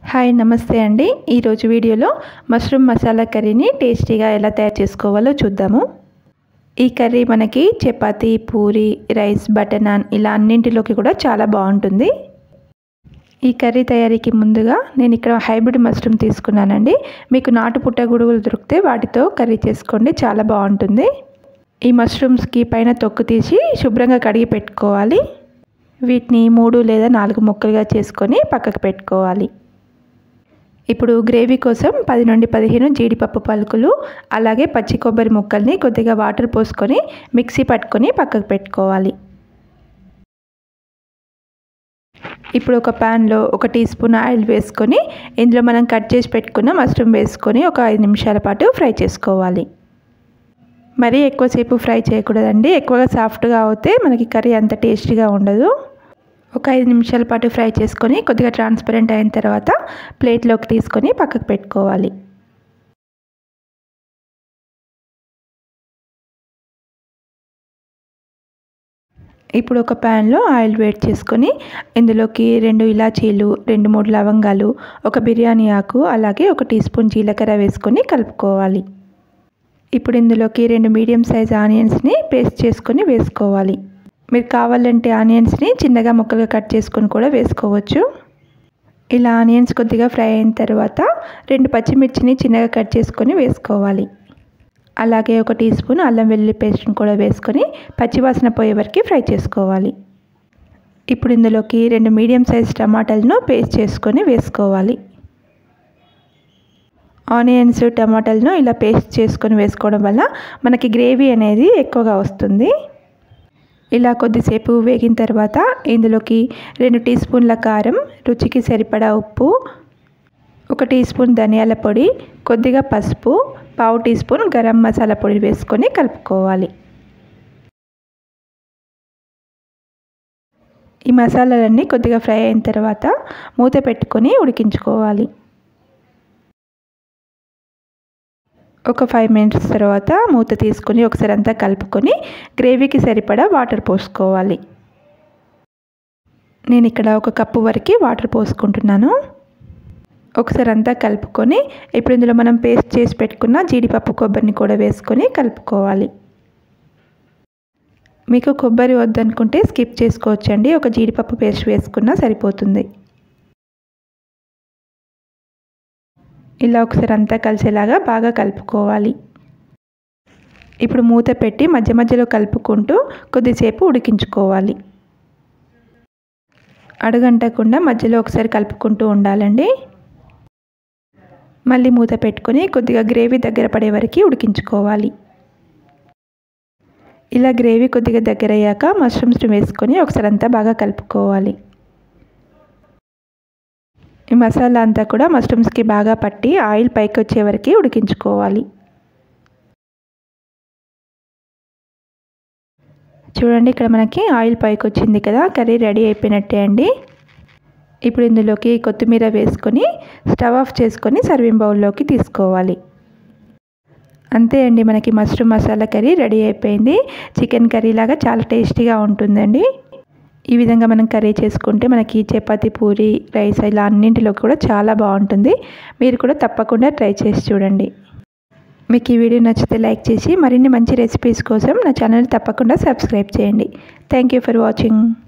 hi నమస్తే అండి ఈరోజు వీడియోలో మష్రూమ్ మసాలా కర్రీని టేస్టీగా ఎలా తయారు చేసుకోవాలో చూద్దాము ఈ కర్రీ మనకి చపాతీ పూరి రైస్ బటర్ నాన్ ఇలా అన్నింటిలోకి కూడా చాలా బాగుంటుంది ఈ కర్రీ తయారీకి ముందుగా నేను ఇక్కడ హైబ్రిడ్ మష్రూమ్ తీసుకున్నానండి మీకు నాటు పుట్ట గుడుగులు దొరికితే వాటితో కర్రీ చేసుకోండి చాలా బాగుంటుంది ఈ మష్రూమ్స్కి పైన తొక్కు తీసి శుభ్రంగా కడిగి పెట్టుకోవాలి వీటిని మూడు లేదా నాలుగు ముక్కలుగా చేసుకొని పక్కకు పెట్టుకోవాలి ఇప్పుడు గ్రేవీ కోసం పది నుండి పదిహేను జీడిపప్పు పలుకులు అలాగే పచ్చి కొబ్బరి ముక్కల్ని కొద్దిగా వాటర్ పోసుకొని మిక్సీ పట్టుకొని పక్కకు పెట్టుకోవాలి ఇప్పుడు ఒక ప్యాన్లో ఒక టీ స్పూన్ ఆయిల్ వేసుకొని ఇందులో మనం కట్ చేసి పెట్టుకున్న మష్రూమ్ వేసుకొని ఒక ఐదు నిమిషాల పాటు ఫ్రై చేసుకోవాలి మరీ ఎక్కువసేపు ఫ్రై చేయకూడదండి ఎక్కువగా సాఫ్ట్గా అవుతే మనకి కర్రీ అంత టేస్టీగా ఉండదు ఒక ఐదు నిమిషాల పాటు ఫ్రై చేసుకొని కొద్దిగా ట్రాన్స్పరెంట్ అయిన తర్వాత ప్లేట్లోకి తీసుకొని పక్కకు పెట్టుకోవాలి ఇప్పుడు ఒక ప్యాన్లో ఆయిల్ వేడి చేసుకొని ఇందులోకి రెండు ఇలాచీలు రెండు మూడు లవంగాలు ఒక బిర్యానీ ఆకు అలాగే ఒక టీ స్పూన్ జీలకర్ర వేసుకొని కలుపుకోవాలి ఇప్పుడు ఇందులోకి రెండు మీడియం సైజ్ ఆనియన్స్ని పేస్ట్ చేసుకొని వేసుకోవాలి మీరు కావాలంటే ఆనియన్స్ని చిన్నగా ముక్కలుగా కట్ చేసుకొని కూడా వేసుకోవచ్చు ఇలా ఆనియన్స్ కొద్దిగా ఫ్రై అయిన తర్వాత రెండు పచ్చిమిర్చిని చిన్నగా కట్ చేసుకొని వేసుకోవాలి అలాగే ఒక టీ స్పూన్ అల్లం వెల్లుల్లి పేస్ట్ని కూడా వేసుకొని పచ్చివాసన పోయే వరకు ఫ్రై చేసుకోవాలి ఇప్పుడు ఇందులోకి రెండు మీడియం సైజ్ టమాటాలను పేస్ట్ చేసుకొని వేసుకోవాలి ఆనియన్స్ టమాటాలను ఇలా పేస్ట్ చేసుకొని వేసుకోవడం వల్ల మనకి గ్రేవీ అనేది ఎక్కువగా వస్తుంది ఇలా కొద్దిసేపు వేగిన తర్వాత ఇందులోకి రెండు టీ స్పూన్ల కారం రుచికి సరిపడా ఉప్పు ఒక టీ స్పూన్ ధనియాల పొడి కొద్దిగా పసుపు పావు టీ స్పూన్ గరం మసాలా పొడి వేసుకొని కలుపుకోవాలి ఈ మసాలాలన్నీ కొద్దిగా ఫ్రై అయిన తర్వాత మూత పెట్టుకొని ఉడికించుకోవాలి ఒక ఫైవ్ మినిట్స్ తర్వాత మూత తీసుకొని ఒకసారి అంతా కలుపుకొని గ్రేవీకి సరిపడా వాటర్ పోసుకోవాలి నేను ఇక్కడ ఒక కప్పు వరకు వాటర్ పోసుకుంటున్నాను ఒకసారి అంతా కలుపుకొని ఇప్పుడు ఇందులో మనం పేస్ట్ చేసి పెట్టుకున్న జీడిపప్పు కొబ్బరిని కూడా వేసుకొని కలుపుకోవాలి మీకు కొబ్బరి వద్దనుకుంటే స్కిప్ చేసుకోవచ్చండి ఒక జీడిపప్పు పేస్ట్ వేసుకున్నా సరిపోతుంది ఇలా ఒకసారి అంతా కలిసేలాగా బాగా కలుపుకోవాలి ఇప్పుడు మూత పెట్టి మధ్య మధ్యలో కలుపుకుంటూ కొద్దిసేపు ఉడికించుకోవాలి అడుగంటకుండా మధ్యలో ఒకసారి కలుపుకుంటూ ఉండాలండి మళ్ళీ మూత పెట్టుకొని కొద్దిగా గ్రేవీ దగ్గర పడే వరకు ఉడికించుకోవాలి ఇలా గ్రేవీ కొద్దిగా దగ్గర అయ్యాక మష్రూమ్స్ వేసుకొని ఒకసారి అంతా బాగా కలుపుకోవాలి ఈ మసాలా అంతా కూడా మష్రూమ్స్కి బాగా పట్టి ఆయిల్ పైకి వచ్చే వరకు ఉడికించుకోవాలి చూడండి ఇక్కడ మనకి ఆయిల్ పైకి వచ్చింది కదా కర్రీ రెడీ అయిపోయినట్టే అండి ఇప్పుడు ఇందులోకి కొత్తిమీర వేసుకొని స్టవ్ ఆఫ్ చేసుకొని సర్వింగ్ బౌల్లోకి తీసుకోవాలి అంతే అండి మనకి మష్రూమ్ మసాలా కర్రీ రెడీ అయిపోయింది చికెన్ కర్రీ లాగా చాలా టేస్టీగా ఉంటుందండి ఈ విధంగా మనం కర్రీ చేసుకుంటే మనకి చపాతీ పూరి రైస్ ఇలా అన్నింటిలో కూడా చాలా బాగుంటుంది మీరు కూడా తప్పకుండా ట్రై చేసి చూడండి మీకు ఈ వీడియో నచ్చితే లైక్ చేసి మరిన్ని మంచి రెసిపీస్ కోసం నా ఛానల్ తప్పకుండా సబ్స్క్రైబ్ చేయండి థ్యాంక్ యూ ఫర్ వాచింగ్